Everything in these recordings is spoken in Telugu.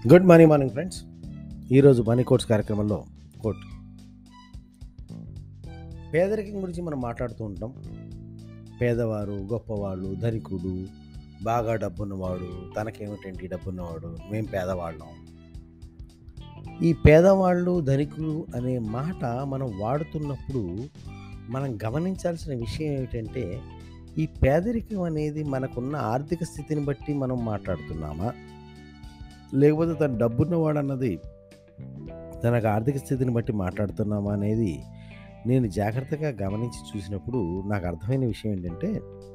గుడ్ మార్నింగ్ మార్నింగ్ ఫ్రెండ్స్ ఈరోజు మనీ కోట్స్ కార్యక్రమంలో కోట్ పేదరికం గురించి మనం మాట్లాడుతూ ఉంటాం పేదవారు గొప్పవాళ్ళు ధనికుడు బాగా డబ్బున్నవాడు తనకేమిటండి డబ్బున్నవాడు మేం పేదవాళ్ళం ఈ పేదవాళ్ళు ధనికులు అనే మాట మనం వాడుతున్నప్పుడు మనం గమనించాల్సిన విషయం ఏమిటంటే ఈ పేదరికం అనేది మనకున్న ఆర్థిక స్థితిని బట్టి మనం మాట్లాడుతున్నామా లేకపోతే తన డబ్బున్నవాడు అన్నది తనకు ఆర్థిక స్థితిని బట్టి మాట్లాడుతున్నామా అనేది నేను జాగ్రత్తగా గమనించి చూసినప్పుడు నాకు అర్థమైన విషయం ఏంటంటే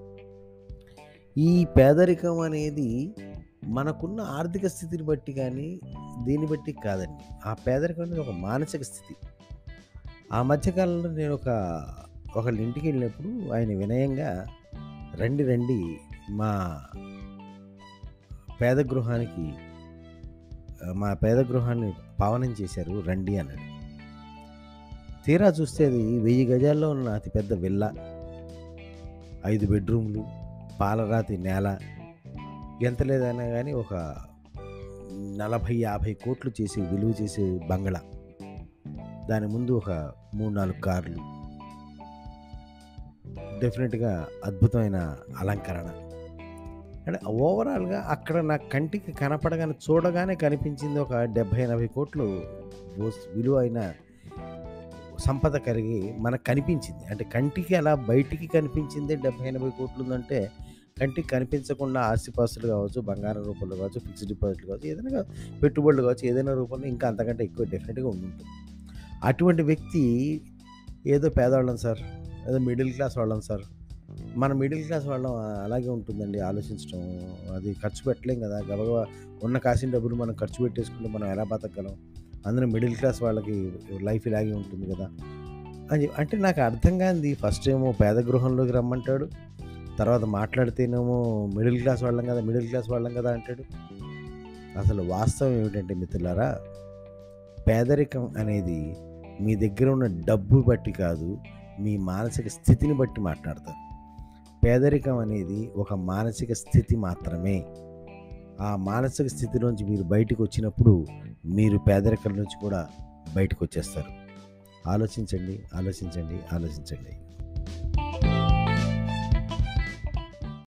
ఈ పేదరికం అనేది మనకున్న ఆర్థిక స్థితిని బట్టి కానీ దీన్ని బట్టి కాదండి ఆ పేదరికం అనేది ఒక మానసిక స్థితి ఆ మధ్యకాలంలో నేను ఒక ఒకళ్ళ ఇంటికి వెళ్ళినప్పుడు ఆయన వినయంగా రండి రండి మా పేద గృహానికి మా పేద గృహాన్ని పావనం చేశారు రండి అన్నాడు తీరా చూస్తే అది వెయ్యి గజాల్లో ఉన్న అతిపెద్ద విల్ల ఐదు బెడ్రూమ్లు పాలరాతి నేల ఎంత లేదైనా కానీ ఒక నలభై యాభై కోట్లు చేసి విలువ చేసే బంగళా దాని ముందు ఒక మూడు నాలుగు కార్లు డెఫినెట్గా అద్భుతమైన అలంకరణ అంటే ఓవరాల్గా అక్కడ నా కంటికి కనపడగానే చూడగానే కనిపించింది ఒక డెబ్భై ఎనభై కోట్లు వస్- విలువ అయిన సంపద కలిగి మనకు కనిపించింది అంటే కంటికి అలా బయటికి కనిపించింది డెబ్భై ఎనభై కోట్లు ఉందంటే కంటికి కనిపించకుండా ఆస్తిపాస్తులు కావచ్చు బంగారం రూపంలో కావచ్చు ఫిక్స్డ్ డిపాజిట్లు కావచ్చు ఏదైనా కావచ్చు, పెట్టుబడులు కావచ్చు ఏదైనా రూపంలో ఇంకా అంతకంటే ఎక్కువ డెఫినెట్గా ఉండి ఉంటుంది అటువంటి వ్యక్తి ఏదో పేదవాళ్ళం సార్ ఏదో మిడిల్ క్లాస్ వాళ్ళం సార్ మన మిడిల్ క్లాస్ వాళ్ళం అలాగే ఉంటుందండి ఆలోచించడం అది ఖర్చు పెట్టలేం కదా గబగబా ఉన్న కాసిన డబ్బులు మనం ఖర్చు పెట్టేసుకుంటే మనం ఎలా బతకగలం అందులో మిడిల్ క్లాస్ వాళ్ళకి లైఫ్ ఇలాగే ఉంటుంది కదా అని చెప్పి- అంటే నాకు అర్థం కాంది ఫస్ట్ ఏమో పేద గృహంలోకి రమ్మంటాడు తర్వాత మాట్లాడితేనేమో మిడిల్ క్లాస్ వాళ్ళం కదా మిడిల్ క్లాస్ వాళ్ళం కదా అంటాడు అసలు వాస్తవం ఏమిటంటే మిత్రులారా పేదరికం అనేది మీ దగ్గర ఉన్న డబ్బు బట్టి కాదు మీ మానసిక స్థితిని బట్టి మాట్లాడతారు పేదరికం అనేది ఒక మానసిక స్థితి మాత్రమే ఆ మానసిక స్థితిలోంచి మీరు బయటకు వచ్చినప్పుడు మీరు పేదరికం నుంచి కూడా బయటకు వచ్చేస్తారు ఆలోచించండి ఆలోచించండి ఆలోచించండి